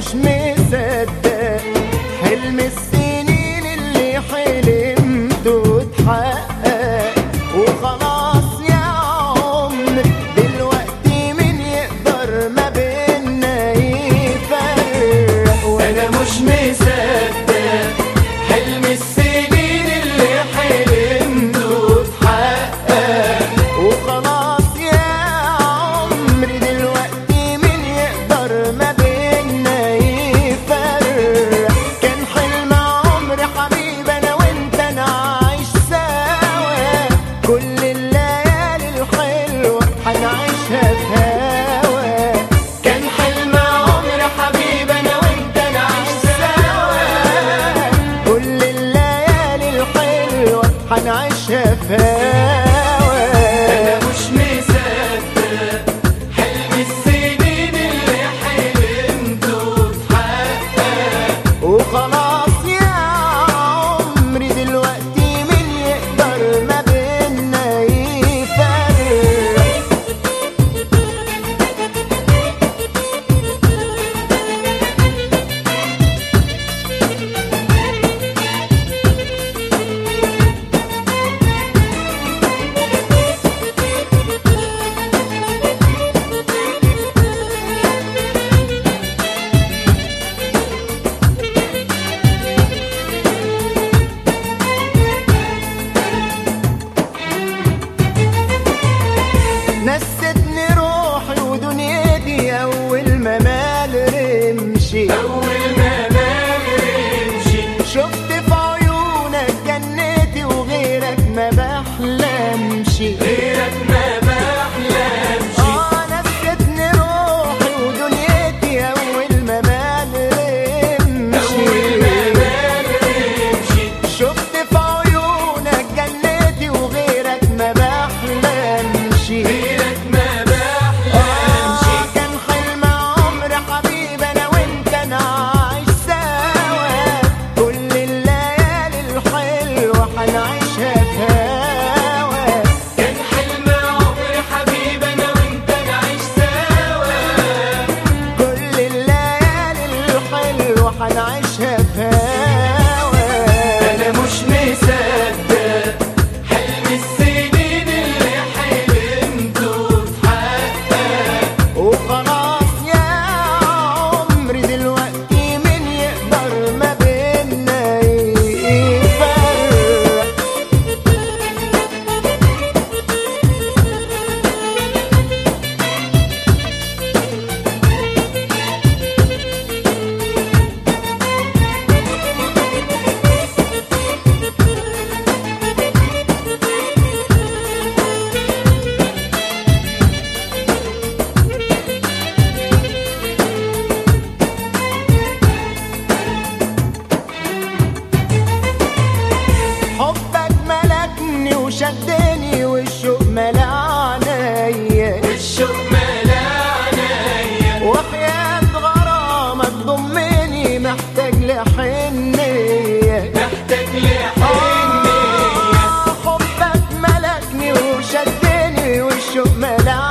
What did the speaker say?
مش مصدق حلم السنين اللي حلمته اتحقق وخلاص يا عمر دلوقتي مين يقدر ما بينا يفرق وانا مش مصدق حلم السنين اللي حلمته اتحقق وخلاص يا عمري دلوقتي مين يقدر ما بينا يفرق كان حلم عمري حبيبي انا وانت نعيش سوا كل الليالي الحلوه هنعيشها في هوا كان حلم عمري حبيبي انا وانت نعيش سوا كل الليالي الحلوه هنعيشها في هوا انا مش مصدق حلم السنين اللي حلمته اتحقق وخلاص يا عمري دلوقتي مين يقدر ما بينا يفرق نستني روحي ودنيتي اول ما مال رمشي اول ما بمشي شفت في عيونك جنتي وغيرك ما بحلمش غيرك ما بحلمش اه نستني روحي ودنيتي اول ما مال اول ما رمشي بمشي شفت في عيونك جنتي وغيرك ما بحلمش غيرك ما بحلمش آه كان حلم عمري حبيبي انا وانت نعيش سوا كل الليالي الحلوه هنعيشها في هوا كان حلم عمري حبيبي انا وانت نعيش سوا كل الليالي الحلوه هنعيشها في هوا انا مش مصدق حلم السنين اللي حلمته اتحقق وخلاص يا عمري دلوقتي مين يقدر ما بينا يفرق حبك ملكني وشدني والشوق ملا عينيا والشوق ملا عينيا وحياة غرامك ضمني محتاج لحنية محتاج لحنية آه، حبك ملكني وشدني والشوق ملا